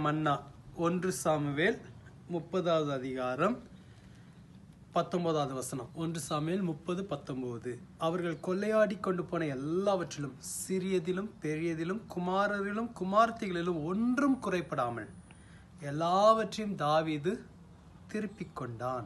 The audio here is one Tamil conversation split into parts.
மன்னா ஒன்று சாமுவேல் முப்பதாவது அதிகாரம் பத்தொன்பதாவது வசனம் ஒன்று சாமுவேல் முப்பது பத்தொன்பது அவர்கள் கொள்ளையாடி கொண்டு போன எல்லாவற்றிலும் சிறியதிலும் பெரியதிலும் குமாரரிலும் குமார்த்திகளிலும் ஒன்றும் குறைப்படாமல் எல்லாவற்றையும் தாவீது திருப்பிக் கொண்டான்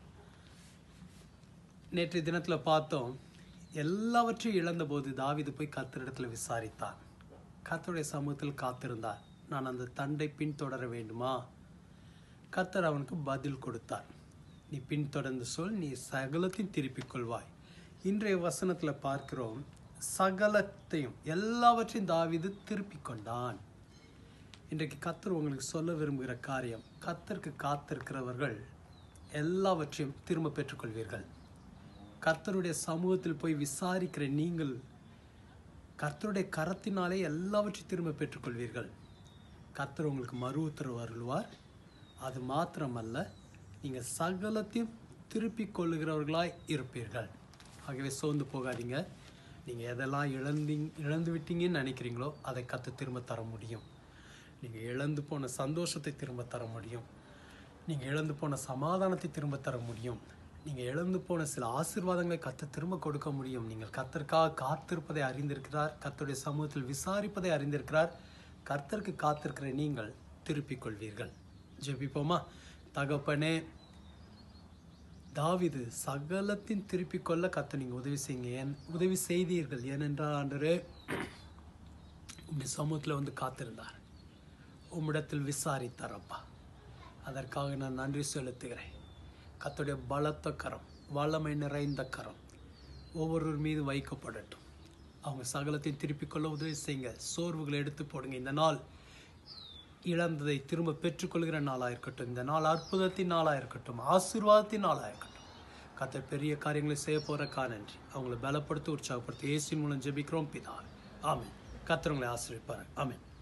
நேற்று தினத்துல பார்த்தோம் எல்லாவற்றையும் இழந்தபோது தாவீது போய் கத்தரிடத்துல விசாரித்தான் கத்தருடைய சமூகத்தில் காத்திருந்தார் நான் அந்த தண்டை பின்தொடர வேண்டுமா கத்தர் அவனுக்கு பதில் கொடுத்தார் நீ பின்தொடர்ந்து சொல் நீ சகலத்தையும் திருப்பிக் கொள்வாய் இன்றைய வசனத்துல பார்க்கிறோம் சகலத்தையும் எல்லாவற்றையும் தாவீது திருப்பிக் கொண்டான் இன்றைக்கு கத்தர் உங்களுக்கு சொல்ல விரும்புகிற காரியம் கத்தருக்கு காத்திருக்கிறவர்கள் எல்லாவற்றையும் திரும்ப பெற்றுக்கொள்வீர்கள் கர்த்தருடைய சமூகத்தில் போய் விசாரிக்கிற நீங்கள் கர்த்தருடைய கரத்தினாலே எல்லாவற்றையும் திரும்ப பெற்றுக்கொள்வீர்கள் கர்த்தர் உங்களுக்கு மறு உத்தரவு அருள்வார் அது மாத்திரமல்ல நீங்கள் சகலத்தையும் திருப்பிக் கொள்ளுகிறவர்களாய் இருப்பீர்கள் ஆகவே சோர்ந்து போகாதீங்க நீங்கள் எதெல்லாம் இழந்தீங்க இழந்து விட்டீங்கன்னு நினைக்கிறீங்களோ அதை கற்று திரும்ப தர முடியும் நீங்கள் இழந்து போன சந்தோஷத்தை திரும்ப தர முடியும் நீங்கள் இழந்து போன சமாதானத்தை திரும்ப தர முடியும் நீங்கள் இழந்து போன சில ஆசீர்வாதங்களை கத்த திரும்ப கொடுக்க முடியும் நீங்கள் கத்தருக்காக காத்திருப்பதை அறிந்திருக்கிறார் கர்த்தருடைய சமூகத்தில் விசாரிப்பதை அறிந்திருக்கிறார் கர்த்தருக்கு காத்திருக்கிற நீங்கள் திருப்பிக் கொள்வீர்கள் ஜெபிப்போமா தகப்பனே தாவிது சகலத்தின் திருப்பிக் கொள்ள கத்த நீங்கள் உதவி செய்யுங்க ஏன் உதவி செய்தீர்கள் ஏனென்றால் ஆண்டரே உங்களுடைய சமூகத்தில் வந்து காத்திருந்தார் உம்மிடத்தில் விசாரித்தார் அப்பா அதற்காக நான் நன்றி செலுத்துகிறேன் கத்துடைய பலத்த கரம் வல்லமை நிறைந்த கரம் ஒவ்வொருவர் மீது வைக்கப்படட்டும் அவங்க சகலத்தையும் திருப்பிக் கொள்ள உதவி செய்யுங்க சோர்வுகளை எடுத்து போடுங்க இந்த நாள் இழந்ததை திரும்ப பெற்றுக்கொள்கிற நாளாக இருக்கட்டும் இந்த நாள் அற்புதத்தின் நாளாக இருக்கட்டும் ஆசீர்வாதத்தின் நாளாக இருக்கட்டும் கத்தர் பெரிய காரியங்களை செய்ய போகிறக்கா நன்றி அவங்களை பலப்படுத்தி உற்சாகப்படுத்தி ஏசி மூலம் ஜெபிக்கிறோம் பிதா ஆமென் கத்தர் உங்களை ஆசீர்விப்பார் ஆமென்